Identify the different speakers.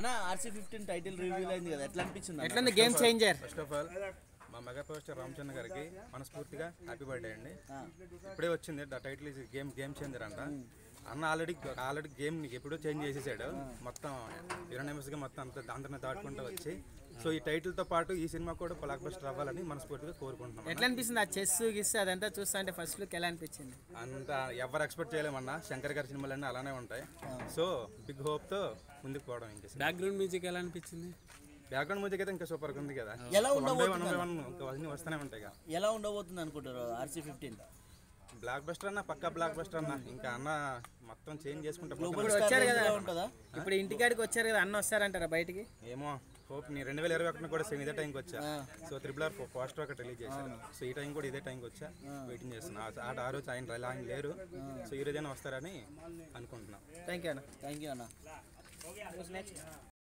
Speaker 1: అన్న RC fifteen title రివ్యూల్ అయింది కదా ఎట్లా అనిపించింది అన్న?
Speaker 2: ఎట్లుంది game changer
Speaker 3: first of all మా మెగా పవర్ స్టార్ రామచంద్ర గారికి మనస్ఫూర్తిగా హ్యాపీ బర్త్డే అండి
Speaker 1: ఆ.
Speaker 3: ఇప్పుడే వచ్చింది the title is game game changer అంట అన్న ఆల్రెడీ ఆల్రెడీ గేమ్ ఎప్పుడో చేంజ్ చేసేసాడు మొత్తం గా మొత్తం అంత అందరిని దాటుకుంటూ వచ్చి సో ఈ టైటిల్ తో పాటు ఈ సినిమా కూడా బ్లాక్ బస్టర్ అవ్వాలని మనస్ఫూర్తిగా కోరుకుంటున్నాం
Speaker 2: ఎట్లా అనిపిస్తుంది ఆ చెస్ గిస్ అదంతా చూస్తా అంటే ఫస్ట్ లుక్ ఎలా అనిపించింది
Speaker 3: అంత ఎవరు ఎక్స్పెక్ట్ చేయలేమన్నా శంకర్ గారి సినిమాలన్నీ అలానే ఉంటాయి సో బిగ్ హోప్ తో ముందుకు పోవడం ఇంకా
Speaker 4: బ్యాక్గ్రౌండ్ మ్యూజిక్ ఎలా అనిపించింది
Speaker 3: బ్యాక్గ్రౌండ్ మ్యూజిక్ అయితే ఇంకా సూపర్ ఉంది కదా
Speaker 1: ఎలా
Speaker 3: వన్ బై వన్
Speaker 1: ఉండబోతుంది
Speaker 3: బై వన్ ఇంకా అన్నీ వస్తూనే ఉంటాయి కదా
Speaker 1: ఎలా ఉండబోతుంది అనుకుంటారు ఆర్సీ ఫిఫ్టీన్
Speaker 3: బ్లాక్ బస్టర్ అన్న పక్కా బ్లాక్ బస్టర్ అన్న ఇంకా అన్న మొత్తం చేంజ్ చేసుకుంటా
Speaker 1: గ్లోబల్
Speaker 3: పోతున్నాడు.
Speaker 2: వచ్చారు
Speaker 1: స్టార్
Speaker 2: కదా.
Speaker 1: ఉంటుందా
Speaker 2: ఇప్పుడు ఇంటికాడికి వచ్చారు కదా అన్న వస్తారంటారా బయటికి
Speaker 3: ఏమో హోప్ నీ రెండు వేల ఇరవై ఒకటి కూడా సేమ్ ఇదే టైంకి వచ్చా సో త్రిపుల్ ఆర్ పోస్టర్ ఒకటి రిలీజ్ చేశారు సో ఈ టైం కూడా ఇదే టైంకి వచ్చా వెయిటింగ్ చేస్తున్నా ఆ- ఆ ఆ రోజు ఆయన ఆయన లేరు సో ఈ రోజైనా వస్తారని అనుకుంటున్నాం
Speaker 2: థ్యాంక్ యూ అన్న
Speaker 1: థ్యాంక్ యూ అన్న